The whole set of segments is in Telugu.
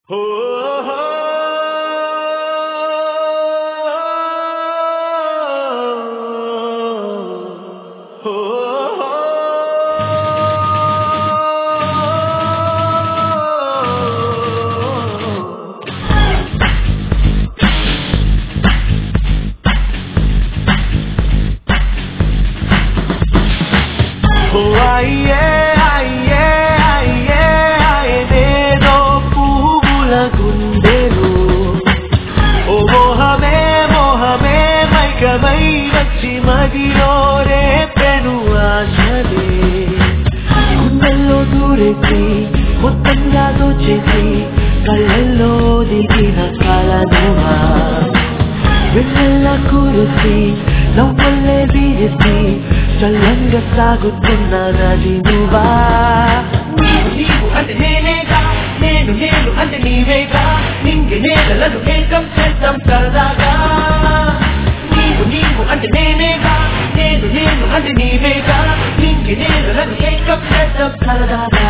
అయ్యే అయ్యే అయ్యే అయ్యేదో పువ్వుల గుండెలు ఓ మోహమే మోహమే మైకమై వచ్చి మదిలో రేపెను ఆశలే గుండెల్లో దూరేసి మొత్తంగా దోచేసి కళ్ళల్లో దిగిన కలనువా వెన్నెల్ల కురిసి నవ్వుల్లే వీరిసి చల్లంగా సాగుతున్న నది నువ్వా నీవు నీవు అంటే నేనేగా నేను నేను అంటే నీవేగా నింగి నేలలను ఏకం చేద్దాం సరదాగా నీవు నీవు అంటే నేనేగా నేను నేను అంటే నీవేగా నింగి నేలలను ఏకం చేద్దాం సరదాగా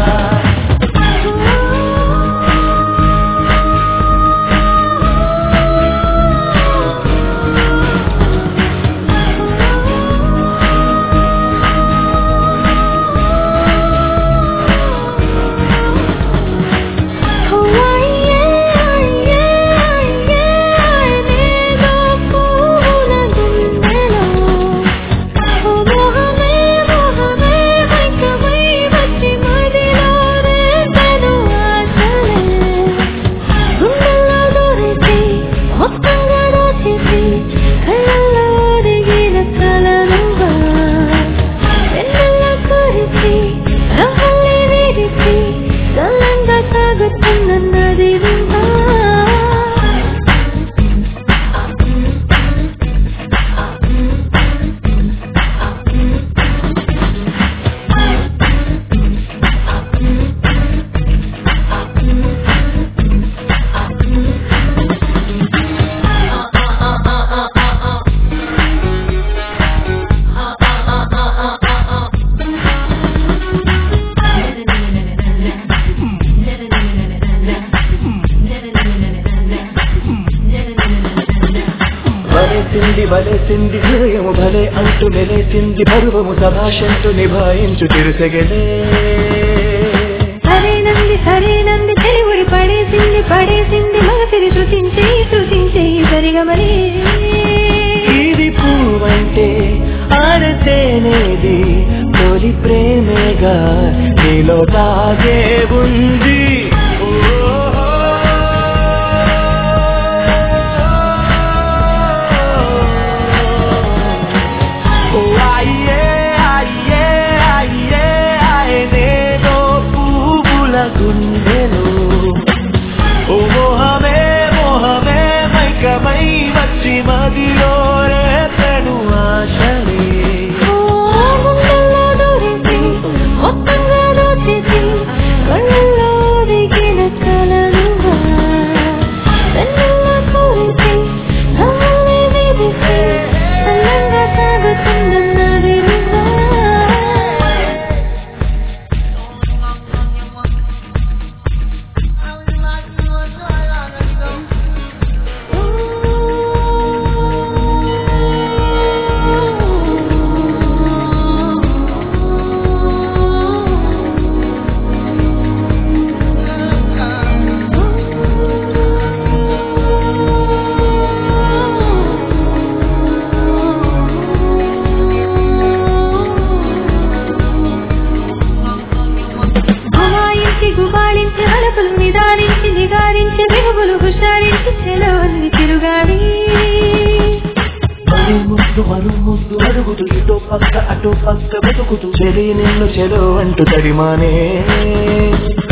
సాగుతున్నది విందా వలసింది వలసింది హృదయము భలే అంటూ మెలేసింది పరువము సభాషంటూ నిభాయించు తిరుసగలే సరేనంది సరేనంది తెలివుడి పడేసింది పడేసింది మనసిని శృతించే శృతించే సరిగమని ఇది పువ్వంటే ఆడతేనేది తొలి ప్రేమేగా నీలో తాగే ఉంది ఓ అయ్యే అయ్యే అయ్యే అయ్యేదో పువ్వుల గుండెలు ఓ మోహమే మోహమే మైకమై వచ్చి మదిలో రేపెను ఆశలే ఓ గుండెల్లో దూరేసి మొత్తంగా దోచేసి కళ్ళల్లో దిగిన కలలుగా వెన్నెల కురిసి నవ్వులే వీధిసి చల్లంగా సాగుతున్నది రువా గుమాయించి గుబాళించి అలపులు నిదానించి నిగారించి దిగుబులు హుషారించి చెలవంది తిరుగాడి మరు ముద్దు మరు ముద్దు అడుగుతూ ఇటో పక్క అటో పక్క వెతుకుతూ చెలి నిన్ను చెలో అంటూ తడిమానే